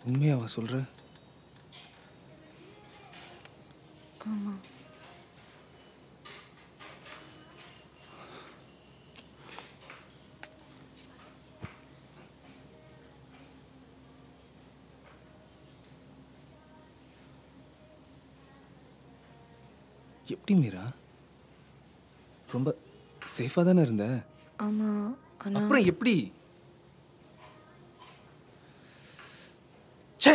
உண்மையாவா சொல்ற ஆமா எப்படி மீரா ரொம்ப சேஃபாக தானே இருந்த ஆமா ஆனா அப்புறம் எப்படி சை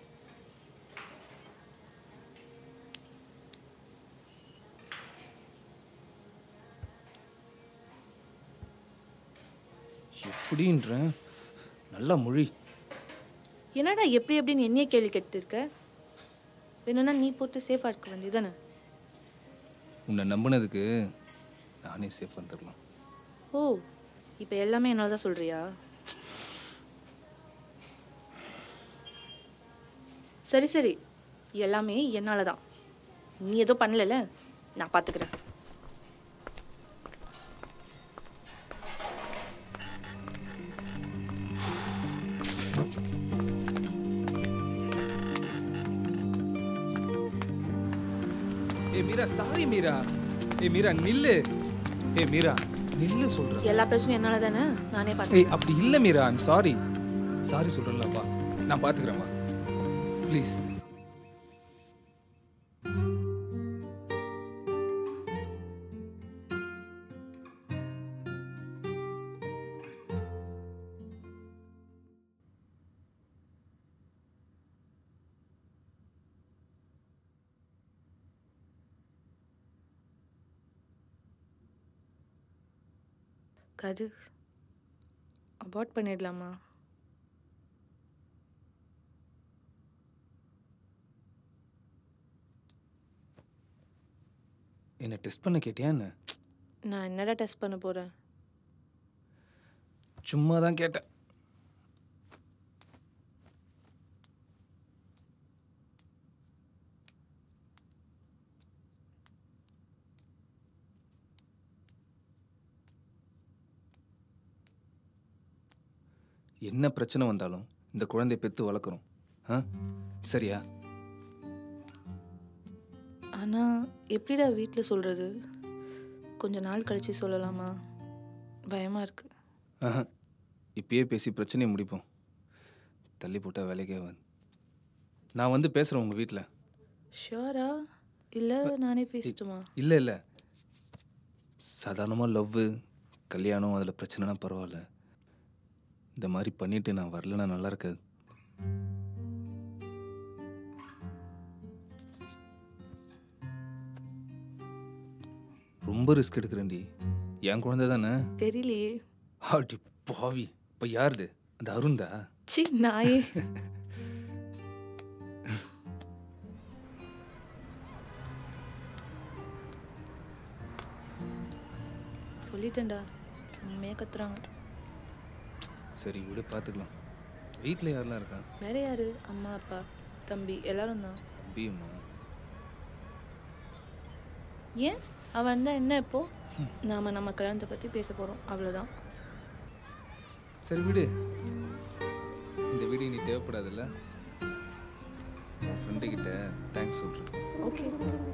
எப்படின்ற நல்லா மொழி என்னடா எப்படி எப்படின்னு என்னைய கேள்வி கேட்டு இருக்க வேணும்னா நீ போட்டு சேஃபா இருக்க வேண்டியதானே உன்னை நம்பினதுக்கு நானே சேஃபாக இருந்துடலாம் ஓ இப்போ எல்லாமே என்னால தான் சொல்றியா சரி சரி எல்லாமே என்னால தான் நீ ஏதோ பண்ணலல நான் பார்த்துக்கிறேன் ஏ மீரா சாரி மீரா ஏ மீரா நில்லு ஏ மீரா நில்லு சொல்றேன் எல்லா பிரச்சனையும் என்னால தானே நானே ஏய் பார்த்துக்கிறேன் அப்படி இல்லை மீரா ஐம் சாரி சாரி சொல்கிறேன்லப்பா நான் பார்த்துக்கிறேன்ப்பா ப்ளீஸ் கதிர் அபார்ட் பண்ணிடலாமா என்னை டெஸ்ட் பண்ண கேட்டியா என்ன நான் என்னடா டெஸ்ட் பண்ண போறேன் சும்மா தான் கேட்டேன் என்ன பிரச்சனை வந்தாலும் இந்த குழந்தைய பெற்று வளர்க்குறோம் ஆ சரியா ஆனா எப்படிடா வீட்டில் சொல்றது கொஞ்ச நாள் கழிச்சு சொல்லலாமா பயமா இருக்கு ஆஹா இப்பயே பேசி பிரச்சனையை முடிப்போம் தள்ளி போட்டால் வேலைக்கே வந்து நான் வந்து பேசுகிறேன் உங்கள் வீட்டில் ஷியோரா இல்லை நானே பேசட்டுமா இல்லை இல்லை சாதாரணமாக லவ்வு கல்யாணம் அதில் பிரச்சனைனா பரவாயில்ல இந்த மாதிரி பண்ணிட்டு நான் வரலன்னா நல்லா இருக்காது ரொம்ப ரிஸ்க் எடுக்கிறேன்டி என் குழந்தை தானே தெரியலையே ஆட்டி பாவி இப்போ யாருது அந்த அருந்தா சி நாயே சொல்லிட்டேன்டா செம்மையாக கத்துறாங்க சரி விடு பார்த்துக்கலாம் வீட்டில் யாரெல்லாம் இருக்கா வேற யாரு அம்மா அப்பா தம்பி எல்லாரும் தான் அபியம்மா ஏன் அவன் இருந்தா என்ன இப்போ நாம நம்ம கல்யாணத்தை பத்தி பேச போறோம் அவ்வளவுதான் சரி விடு இந்த வீடு நீ தேவைப்படாதுல்ல உன் ஃப்ரெண்டு கிட்ட தேங்க்ஸ் சொல்கிறேன் ஓகே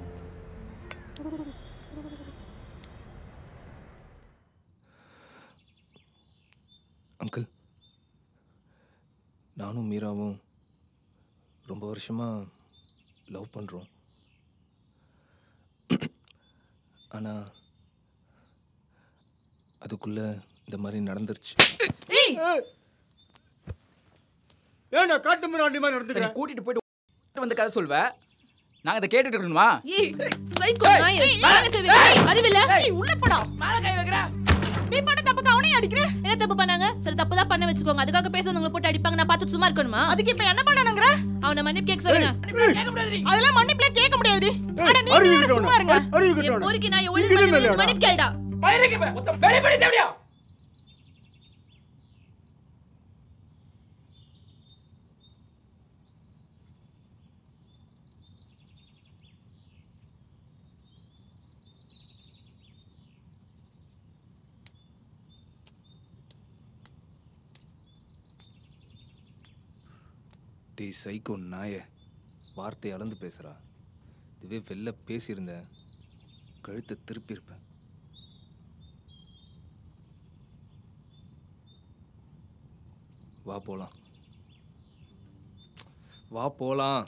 அங்கிள் நானும் மீராவும் ரொம்ப வருஷமாக லவ் பண்ணுறோம் ஆனால் அதுக்குள்ள இந்த மாதிரி நடந்துருச்சு ஏன் நான் காட்டு முன்னாடி மாதிரி நடந்துக்கிறேன் கூட்டிட்டு போயிட்டு வந்து கதை சொல்வ நாங்க அதை கேட்டுட்டு இருக்கணுமா ஏய் சைக்கோ நாயே மேல கை வை. அறிவில்ல உள்ள போடா மேல கை வைக்கிற நீ பண்ண தப்புக்கு அவனையும் அடிக்கிற என்ன தப்பு பண்ணாங்க சரி தப்பு தான் பண்ண வச்சுக்கோங்க அதுக்காக பேசுறவங்களை போட்டு அடிப்பாங்க நான் பார்த்துட்டு சும்மா இருக்கணுமா அதுக்கு இப்ப என்ன பண்ணணுங்கிற அவனை மன்னிப்பு கேட்க சொல்லுங்க கேட்க முடியாது அதெல்லாம் மன்னிப்புல கேட்க முடியாது அட நீ அறிவு வேற கிட்டவன சும்மா இருங்க அறிவு என் கிட்டவன பொறுக்கி நான் இங்கே ஒழுங்கு இல்லையாடா? மன்னிப்பு கேளுடா பயிருக்கு மொத்தம் வெளிப்படி தேவையா டேய் சைக்கோ நாய வார்த்தை அளந்து பேசுகிறா இதுவே வெளில பேசியிருந்த கழுத்தை திருப்பியிருப்பேன் வா போலாம் வா போலாம்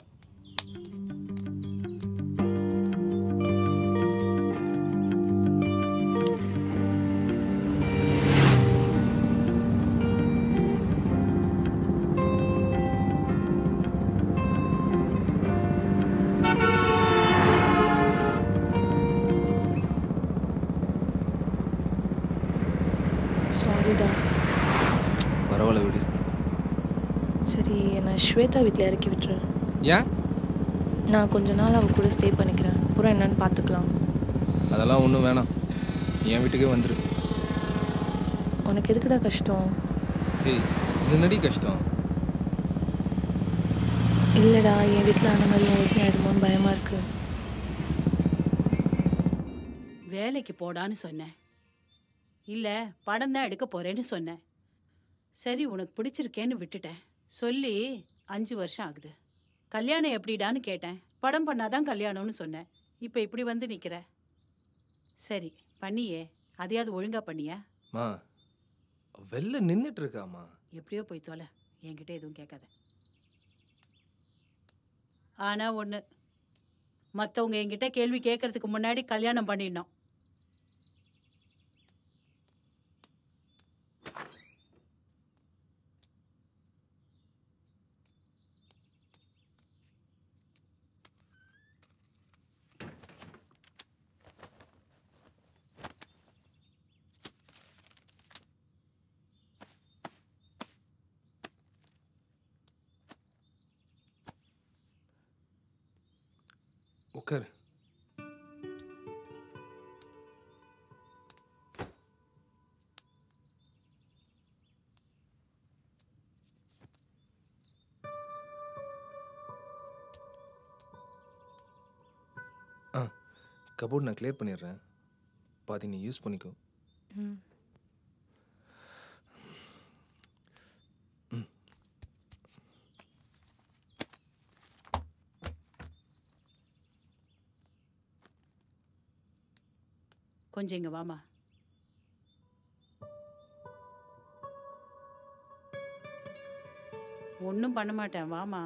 சாரிடா பரவாயில்ல விடு சரி என்னை ஸ்வேதா வீட்டில் இறக்கி விட்டுரு ஏன் நான் கொஞ்ச நாள் அவ கூட ஸ்டே பண்ணிக்கிறேன் அப்புறம் என்னன்னு பார்த்துக்கலாம் அதெல்லாம் ஒன்றும் வேணாம் என் வீட்டுக்கே வந்துரு உனக்கு எதுக்குடா கஷ்டம் ஏய் இது என்னடி கஷ்டம் இல்லைடா என் வீட்டில் ஆன மாதிரி உன் வீட்டில் ஆயிடுமோன்னு பயமாக இருக்குது வேலைக்கு போடான்னு சொன்னேன் இல்ல படம் தான் எடுக்க போறேன்னு சொன்னேன் சரி உனக்கு பிடிச்சிருக்கேன்னு விட்டுட்டேன் சொல்லி அஞ்சு வருஷம் ஆகுது கல்யாணம் எப்படிடான்னு கேட்டேன் படம் பண்ணாதான் கல்யாணம்னு சொன்னேன் இப்போ இப்படி வந்து நிக்கிற சரி பண்ணியே அதையாவது ஒழுங்கா பண்ணியா மா வெளில நின்றுட்டு இருக்காமா எப்படியோ போய் தொலை என்கிட்ட எதுவும் கேட்காத ஆனா ஒன்று மற்றவங்க என்கிட்ட கேள்வி கேட்கறதுக்கு முன்னாடி கல்யாணம் பண்ணிடணும் உட்காரு ஆ கபோர்ட் நான் க்ளியர் பண்ணிடுறேன் பாதி நீ யூஸ் பண்ணிக்கோ ம் கொஞ்சம் இங்க வாமா ஒன்றும் பண்ண மாட்டேன் வாமா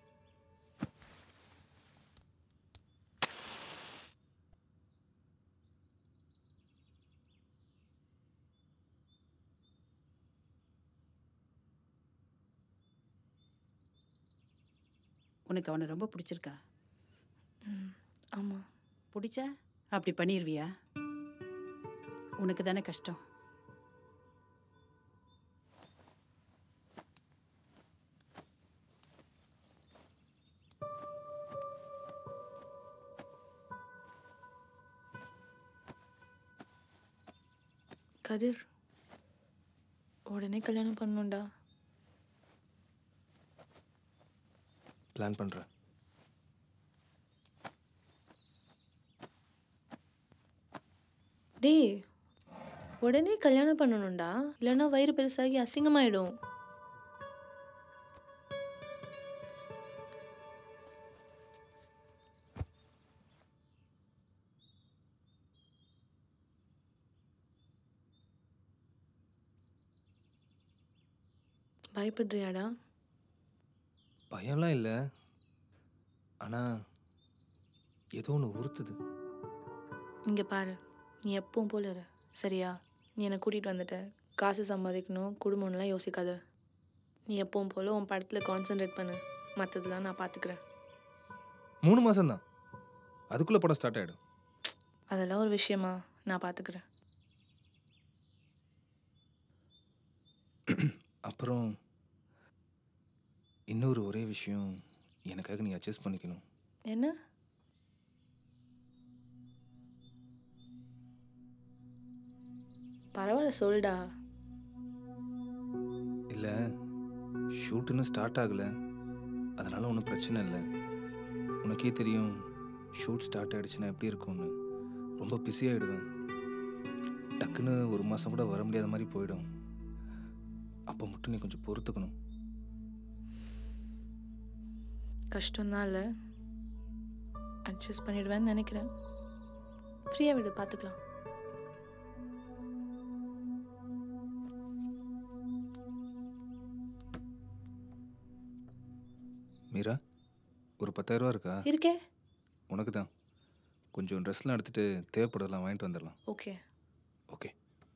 உனக்கு அவனை ரொம்ப பிடிச்சிருக்கா ம் ஆமாம் பிடிச்சா அப்படி பண்ணிடுவியா உனக்கு தானே கஷ்டம் கதிர் உடனே கல்யாணம் பண்ணணும்டா பிளான் பண்ணுறேன் டேய் உடனே கல்யாணம் பண்ணணும்டா இல்லைன்னா வயிறு பெருசாகி அசிங்கமாயிடும் பயப்படுறியாடா பயம்லாம் இல்லை ஆனால் ஏதோ ஒன்று உறுத்துது இங்கே பாரு நீ எப்பவும் போல இரு சரியா நீ என்னை கூட்டிகிட்டு வந்துட்ட காசு சம்பாதிக்கணும் குடும்பம்லாம் யோசிக்காத நீ எப்பவும் போல உன் படத்தில் கான்சென்ட்ரேட் பண்ணு மற்றதெல்லாம் நான் பார்த்துக்கிறேன் மூணு மாதம்தான் அதுக்குள்ளே படம் ஸ்டார்ட் ஆகிடும் அதெல்லாம் ஒரு விஷயமா நான் பார்த்துக்கிறேன் அப்புறம் இன்னொரு ஒரே விஷயம் எனக்காக நீ அட்ஜஸ்ட் பண்ணிக்கணும் என்ன பரவாயில்ல சொல்டா இல்லை ஷூட் இன்னும் ஸ்டார்ட் ஆகலை அதனால் ஒன்றும் பிரச்சனை இல்லை உனக்கே தெரியும் ஷூட் ஸ்டார்ட் ஆகிடுச்சுன்னா எப்படி இருக்கும்னு ரொம்ப பிஸி ஆகிடுவேன் டக்குன்னு ஒரு மாதம் கூட வர முடியாத மாதிரி போயிடும் அப்போ மட்டும் நீ கொஞ்சம் பொறுத்துக்கணும் கஷ்டம்தான் இல்லை அட்ஜஸ்ட் பண்ணிடுவேன்னு நினைக்கிறேன் ஃப்ரீயாக விடு பார்த்துக்கலாம் மீரா ஒரு பத்தாயிரரூவா இருக்கா இருக்கே உனக்கு தான் கொஞ்சம் ட்ரெஸ்லாம் எடுத்துகிட்டு தேவைப்படுறதெல்லாம் வாங்கிட்டு வந்துடலாம் ஓகே ஓகே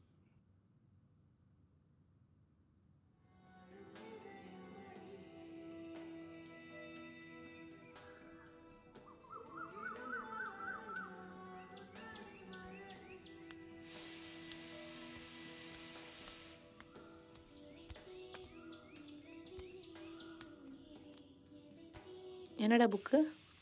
என்னடா புக்கு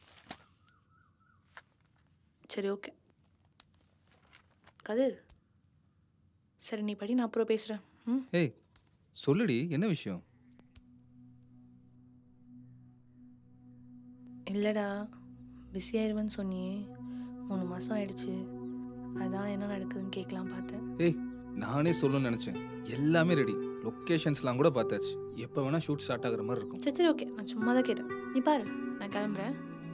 சரி ஓகே கதிர் சரி நீ படி நான் அப்புறம் பேசுகிறேன் ம் ஏய் சொல்லுடி என்ன விஷயம் இல்லைடா பிஸியாயிருவேன்னு சொன்னியே மூணு மாதம் ஆயிடுச்சு அதான் என்ன நடக்குதுன்னு கேட்கலாம் பார்த்தேன் ஏய் நானே சொல்லணும்னு நினச்சேன் எல்லாமே ரெடி லொக்கேஷன்ஸ்லாம் கூட பார்த்தாச்சு எப்போ வேணால் ஷூட் ஸ்டார்ட் ஆகுற மாதிரி இருக்கும் சரி சரி ஓகே நான் சும்மா தான் கேட்டேன் நீ பாரு நான் கிளம்புறேன்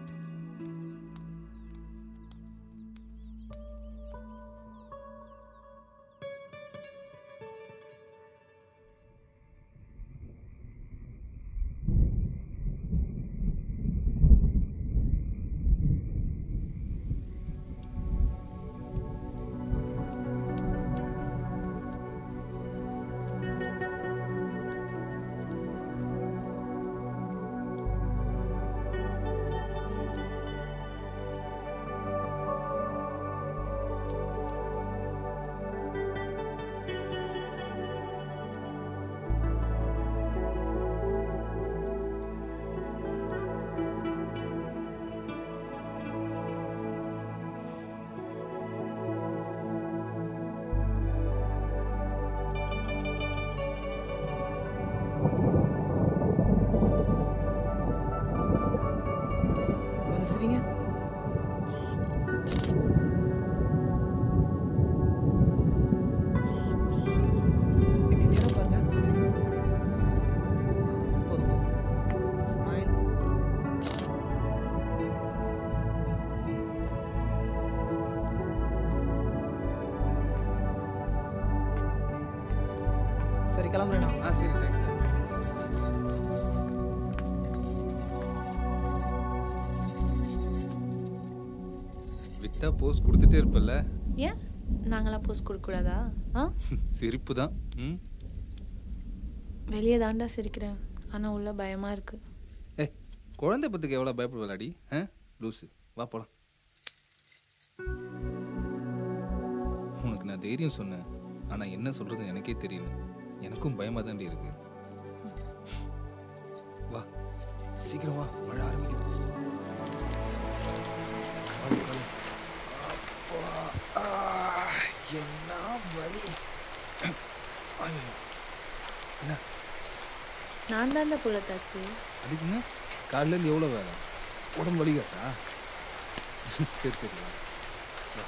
வந்து சரிங்க இப்படி நேரா பாருங்க போதும் போதும் ஸ்மைல் சரி கிளம்புறேண்ணா ஆ சரி தேங்க்ஸ் விட்டா போஸ் கொடுத்துட்டே இருப்பல்ல ஏன் நாங்களாம் போஸ்ட் கொடுக்கக்கூடாதா ஆ சிரிப்பு தான் ம் வெளியே தாண்டா சிரிக்கிறேன் ஆனால் உள்ள பயமாக இருக்குது ஏ குழந்தை பத்துக்கு எவ்வளோ பயப்படுவலாடி ஆ லூசு வா போலாம் உனக்கு நான் தைரியம் சொன்னேன் ஆனால் என்ன சொல்கிறதுன்னு எனக்கே தெரியல எனக்கும் பயமாக தாண்டி இருக்கு வா சீக்கிரம் வா மழை ஆரம்பிக்குது காலு, காலு. அப்பா, ஆ, என்ன வலி ஐயோ. என்ன நான் தாண்டா புள்ளத்தாச்சு அதுக்குங்க காலையிலேருந்து எவ்வளோ வேலை உடம்பு வலிக்காதா சரி சரி வா. வா.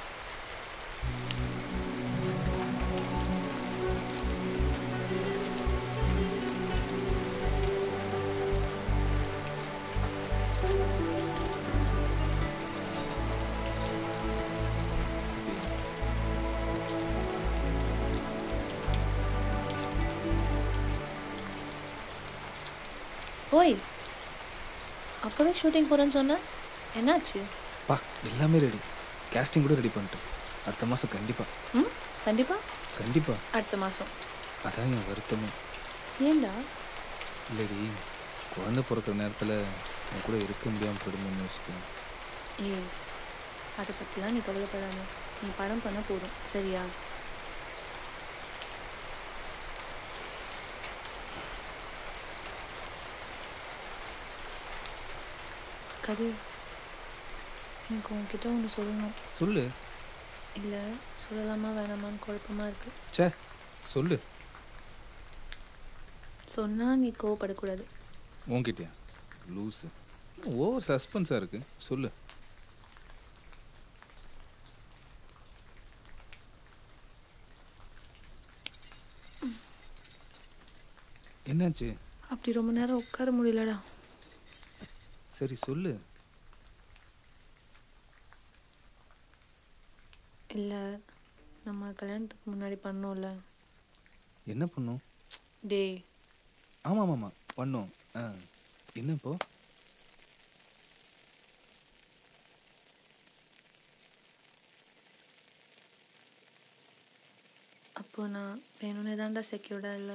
ஓய் அப்போவே ஷூட்டிங் போகிறேன்னு சொன்னேன் என்னாச்சு பா எல்லாமே ரெடி கேஸ்டிங் கூட ரெடி பண்ணிட்டேன் அடுத்த மாதம் கண்டிப்பாக ம் கண்டிப்பாக கண்டிப்பாக அடுத்த மாதம் அதான் என் வருத்தமே ஏண்டா இல்லடி குழந்தை பிறக்கிற நேரத்தில் என் கூட இருக்க முடியாமல் போயிடுமோன்னு யோசிக்கிறேன் ஏய் அதை பற்றிலாம் நீ கவலைப்படாம நீ படம் பண்ண போதும் சரியா கதிர் எனக்கு உன்கிட்ட ஒன்று சொல்லணும் சொல்லு இல்லை சொல்லலாமா வேணாமான்னு குழப்பமா இருக்கு ச்சே சொல்லு சொன்னால் நீ கோவப்படக்கூடாது உன்கிட்டயா லூஸு ஓவர் சஸ்பென்ஸாக இருக்கு சொல்லு என்னாச்சு அப்படி ரொம்ப நேரம் உட்கார முடியலடா சரி சொல்லு இல்லை நம்ம கல்யாணத்துக்கு முன்னாடி பண்ணோம்ல என்ன பண்ணோம் டேய் ஆமாம் ஆமாம் ஆமாம் பண்ணோம் ஆ என்ன இப்போ அப்போ நான் வேணும்னே தான்டா செக்யூர்டா இல்லை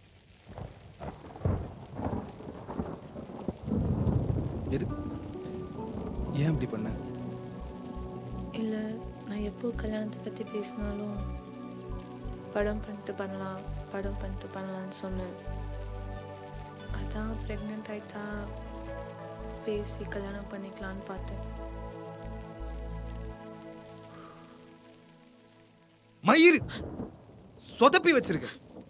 எது ஏன் இப்படி பண்ண இல்லை நான் எப்போ கல்யாணத்தை பற்றி பேசினாலும் படம் பண்ணிட்டு பண்ணலாம் படம் பண்ணிட்டு பண்ணலான்னு சொன்னேன் அதான் ப்ரெக்னென்ட் ஆயிட்டா பேசி கல்யாணம் பண்ணிக்கலான்னு பார்த்தேன் மயிறு சொதப்பி வச்சிருக்க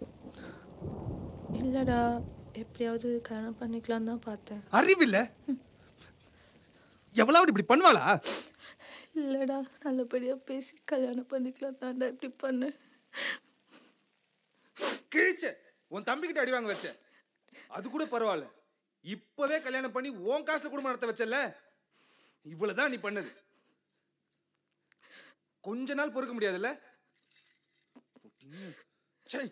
இல்லைடா எப்படியாவது கல்யாணம் பண்ணிக்கலான்னு தான் பார்த்தேன் அறிவில்ல எவ்வளவு இப்படி பண்ணுவாளா இல்லைடா நல்லபடியாக பேசி கல்யாணம் பண்ணிக்கலாம் தான்டா இப்படி பண்ணேன் கிழிச்ச உன் தம்பிக்கிட்ட அடி வாங்க வச்ச அது கூட பரவாயில்ல இப்பவே கல்யாணம் பண்ணி உன் காசுல குடும்பம் நடத்த வச்சல இவ்வளவுதான் நீ பண்ணது கொஞ்ச நாள் பொறுக்க முடியாதுல்ல சை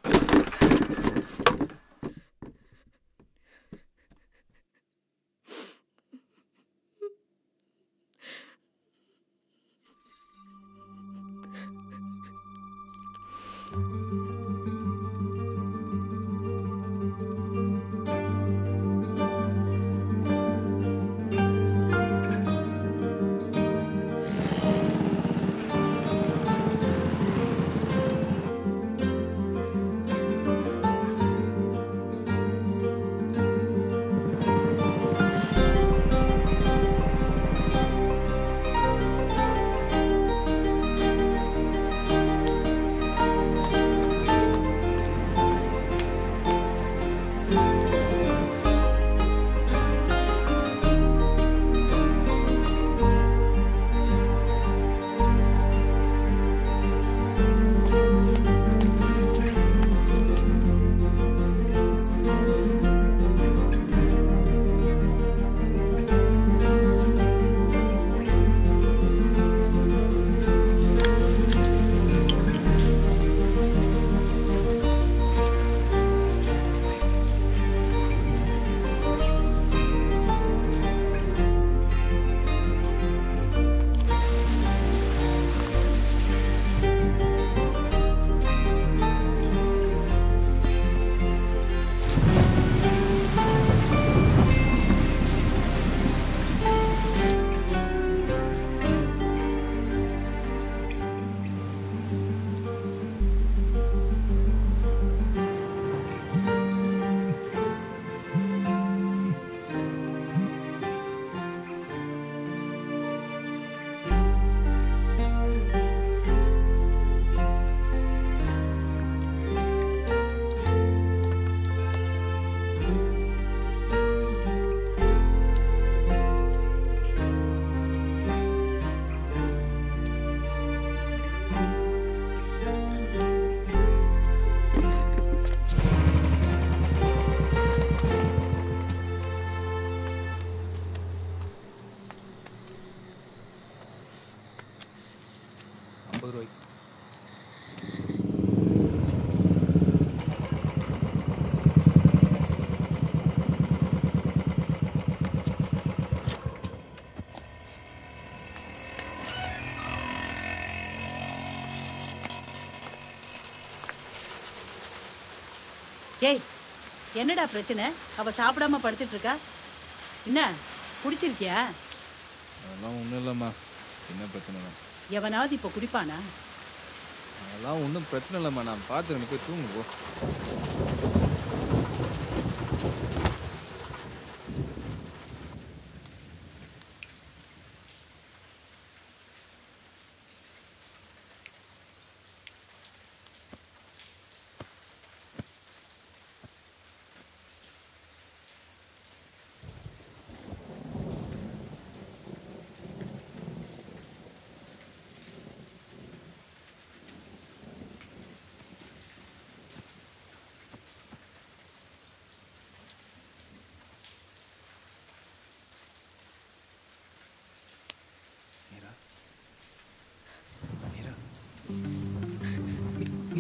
ஐம்பது ரூபாய்க்கு ஏய் என்னடா பிரச்சனை அவ சாப்பிடாம படுத்துட்டு இருக்கா என்ன குடிச்சிருக்கியா அதெல்லாம் ஒன்றும் இல்லைம்மா என்ன பிரச்சனை தான் எவனாவது இப்போ குடிப்பானா அதெல்லாம் ஒன்றும் பிரச்சனை இல்லைம்மா நான் பார்த்துக்கிறேன் நீ போய் தூங்கு போ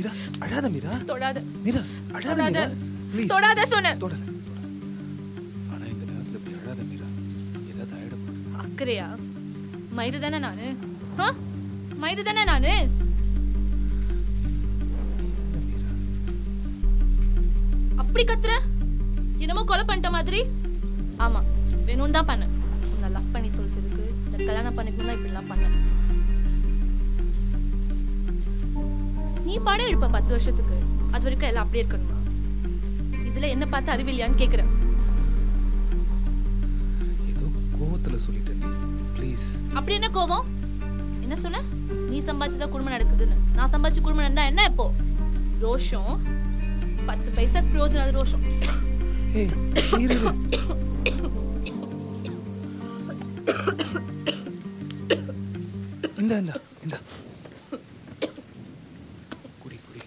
மீரா அழாத மீரா தொடாத மீரா அழாத தொடாத மீரா ப்ளீஸ் தொடாத சொன்னேன் தொடல ஆனா இந்த நேரத்துல இப்படி அழாத மீரா ஏதாவது ஆயிட போகுது அக்கறையா மயிறு தானே நானு ஆ? மயிறு தானே நானு அப்படி கத்துற என்னமோ கொலை பண்ணிட்ட மாதிரி ஆமா வேணும் தான் பண்ணேன் உன்னை லவ் பண்ணி தொலைச்சதுக்கு இந்த கல்யாணம் பண்ணிக்கணும் தான் இப்படிலாம் பண்ணேன் நீ படம் எடுப்ப பத்து வருஷத்துக்கு அது வரைக்கும் எல்லாம் அப்படியே இருக்கணுமா இதுல என்ன பார்த்து அறிவில்லையான்னு கேக்குறேன் ஏதோ கோவத்துல சொல்லிட்டேன் ப்ளீஸ் அப்படி என்ன கோபம் என்ன சொன்ன நீ சம்பாதிச்சுதான் குடும்பம் நடக்குதுன்னு நான் சம்பாதிச்சு குடும்பம் நடந்தா என்ன இப்போ ரோஷம் பத்து பைசா பிரயோஜனம் அது ரோஷம் ஏய் இரு இரு. இந்தா இந்தா இந்தா குடி குடி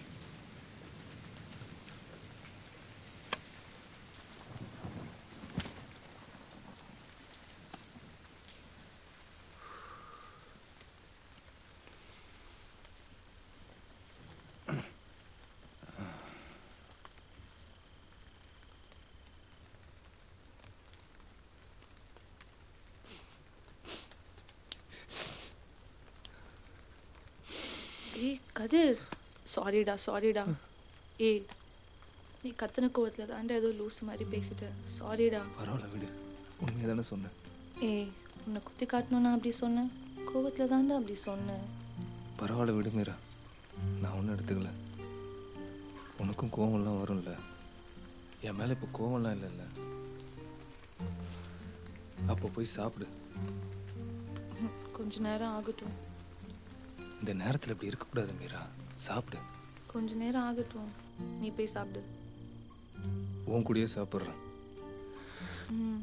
ஏய் கதிர் சாரிடா சாரிடா ஏய் நீ கத்தன கோவத்துல தாண்டா ஏதோ லூஸ் மாதிரி பேசிட்ட சாரிடா பரவாயில்ல விடு உண்மையை தானே சொன்னேன் ஏய் உன்னை குத்தி காட்டணும்னா அப்படி சொன்னேன் கோவத்துல தாண்டா அப்படி சொன்னேன் பரவாயில்ல விடு மீரா நான் ஒன்றும் எடுத்துக்கல உனக்கும் கோவம்லாம் வரும்ல என் மேலே இப்போ கோவம்லாம் இல்லைல்ல அப்போ போய் சாப்பிடு ம், கொஞ்ச நேரம் ஆகட்டும் இந்த நேரத்தில் இப்படி இருக்கக்கூடாது மீரா சாப்பிடு கொஞ்ச நேரம் ஆகட்டும் நீ போய் சாப்பிடு உன் கூடயே சாப்பிட்றேன் ம்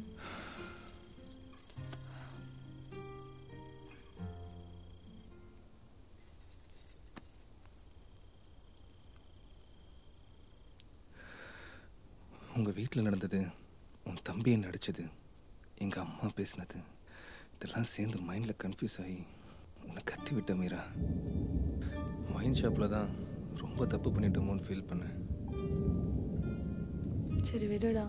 உங்கள் வீட்டில் நடந்தது உன் தம்பி என்ன அடிச்சது எங்கள் அம்மா பேசினது இதெல்லாம் சேர்ந்து மைண்டில் கன்ஃபியூஸ் ஆகி உன்னை கத்தி விட்ட மீரா ஒயின் ஷாப்பில் தான் ரொம்ப தப்பு பண்ணிட்டோமோன்னு ஃபீல் பண்ணேன் சரி விடுடா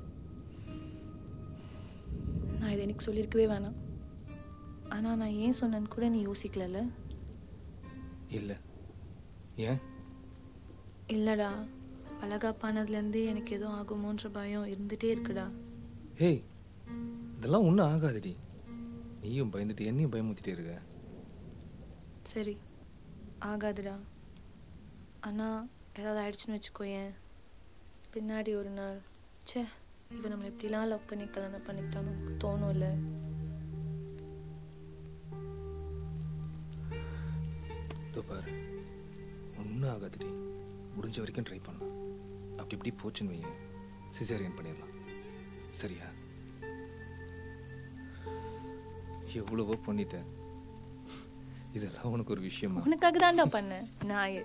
நான் இதை எனக்கு சொல்லியிருக்கவே வேணாம் ஆனால் நான் ஏன் சொன்னேன்னு கூட நீ யோசிக்கலல்ல இல்லை ஏன் இல்லைடா பலகாப்பானதுலேருந்தே எனக்கு எதுவும் ஆகுமோன்ற பயம் இருந்துகிட்டே இருக்குடா ஏய் இதெல்லாம் ஒன்றும் ஆகாதுடி நீயும் பயந்துட்டு என்னையும் பயமுத்திட்டே இருக்க சரி ஆகாதுடா ஆனால் ஏதாவது ஆயிடுச்சுன்னு வச்சுக்கோயேன் பின்னாடி ஒரு நாள் ச்சே இவன் நம்மளை எப்படிலாம் லவ் பண்ணி கல்யாணம் பண்ணிக்கிட்டானோ தோணும்ல இதோ பாரு ஒன்றும் ஆகாதுடி முடிஞ்ச வரைக்கும் ட்ரை பண்ணலாம் அப்படி இப்படி போச்சுன்னு வையேன் சிசேரியன் பண்ணிடலாம் சரியா எவ்வளவோ பண்ணிட்டேன் இதெல்லாம் உனக்கு ஒரு விஷயமா உனக்காக தான்டா பண்ணேன் நாயே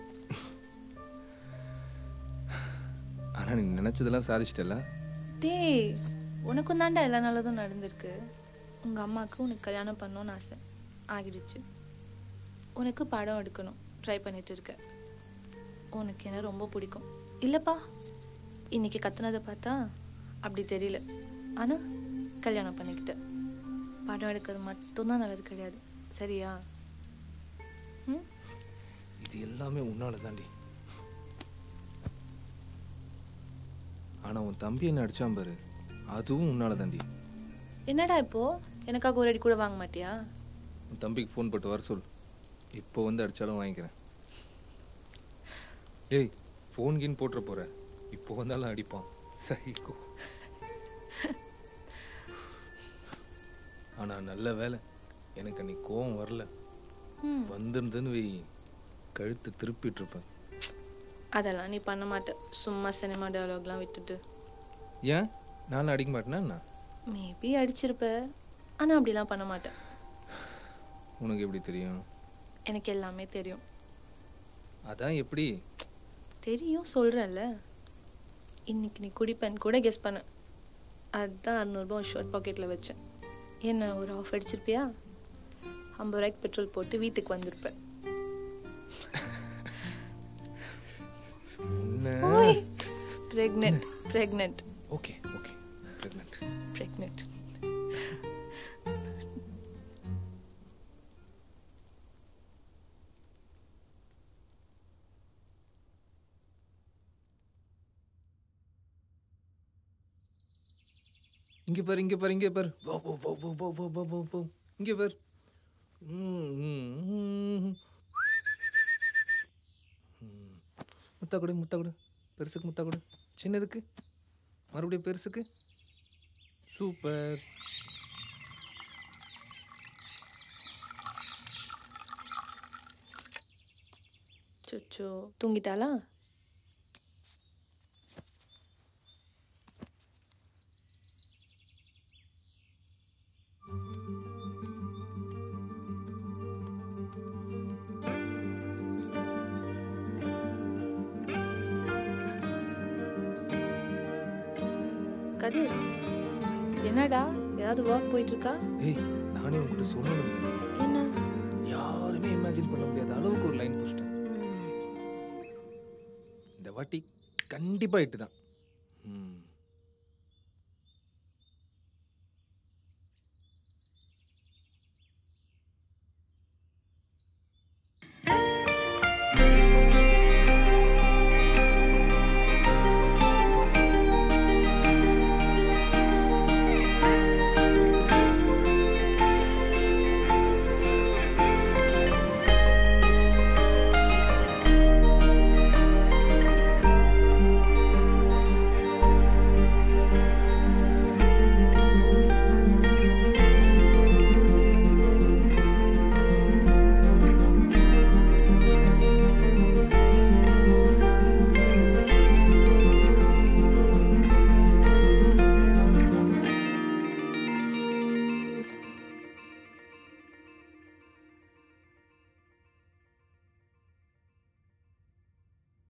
ஆனால் நீ நினச்சதெல்லாம் சாதிச்சிட்டல டேய் உனக்கும் தாண்டா எல்லா நல்லதும் நடந்திருக்கு உங்கள் அம்மாவுக்கு உனக்கு கல்யாணம் பண்ணணும்னு ஆசை ஆகிடுச்சு உனக்கு படம் எடுக்கணும் ட்ரை பண்ணிட்டு இருக்க உனக்கு என்ன ரொம்ப பிடிக்கும் இல்லைப்பா இன்னைக்கு கத்துனதை பார்த்தா அப்படி தெரியல ஆனால் கல்யாணம் பண்ணிக்கிட்ட படம் எடுக்கிறது மட்டும்தான் நல்லது கிடையாது சரியா ம் இது எல்லாமே உன்னால தாண்டி ஆனால் உன் தம்பி என்ன அடிச்சான் பாரு அதுவும் உன்னால தாண்டி என்னடா இப்போ எனக்காக ஒரு அடி கூட வாங்க மாட்டியா உன் தம்பிக்கு ஃபோன் போட்டு வர சொல் இப்போ வந்து அடிச்சாலும் வாங்கிக்கிறேன் ஏய் ஃபோன் கீன் போட்டுற போற இப்போ வந்தாலும் அடிப்பான் சைக்கோ ஆனால் நல்ல வேலை எனக்கு அன்னைக்கு கோவம் வரல ம் வந்திருந்தேன்னு வை கழுத்து திருப்பிட்டு இருப்பேன் அதெல்லாம் நீ பண்ண மாட்ட சும்மா சினிமா டயலாக்லாம் விட்டுட்டு ஏன் நான் அடிக்க மாட்டேனா என்ன? மேபி அடிச்சிருப்ப ஆனால் அப்படிலாம் பண்ண மாட்டேன் உனக்கு எப்படி தெரியும் எனக்கு எல்லாமே தெரியும் அதான் எப்படி தெரியும் சொல்கிறேன்ல இன்னைக்கு நீ குடிப்பேன் கூட கெஸ் பண்ண அதுதான் அறநூறுபா ஷர்ட் பாக்கெட்டில் வச்சேன் என்ன ஒரு ஆஃப் அடிச்சிருப்பியா ஐம்பது ரூபாய்க்கு பெட்ரோல் போட்டு வீட்டுக்கு வந்திருப்பேன் pregnant pregnant okay okay pregnant pregnant இங்கே பாரு இங்கே பாரு இங்கே பாரு போ போ போ போ போ போ போ போ போ இங்கே பாரு ம், ம், ம். ம். முத்தா கொடு முத்தா கொடு பெருசுக்கு முத்தா கொடு சின்னதுக்கு மறுபடியும் பெருசுக்கு சூப்பர் சுச்சோ தூங்கிட்டாளா கதிர் என்னடா ஏதாவது ஒர்க் போயிட்டு இருக்கா ஏய் நானே உங்ககிட்ட சொல்லணும் என்ன யாருமே இமேஜின் பண்ண முடியாத அளவுக்கு ஒரு லைன் போஸ்ட்டேன் இந்த வாட்டி கண்டிப்பாக இட்டு தான் ம்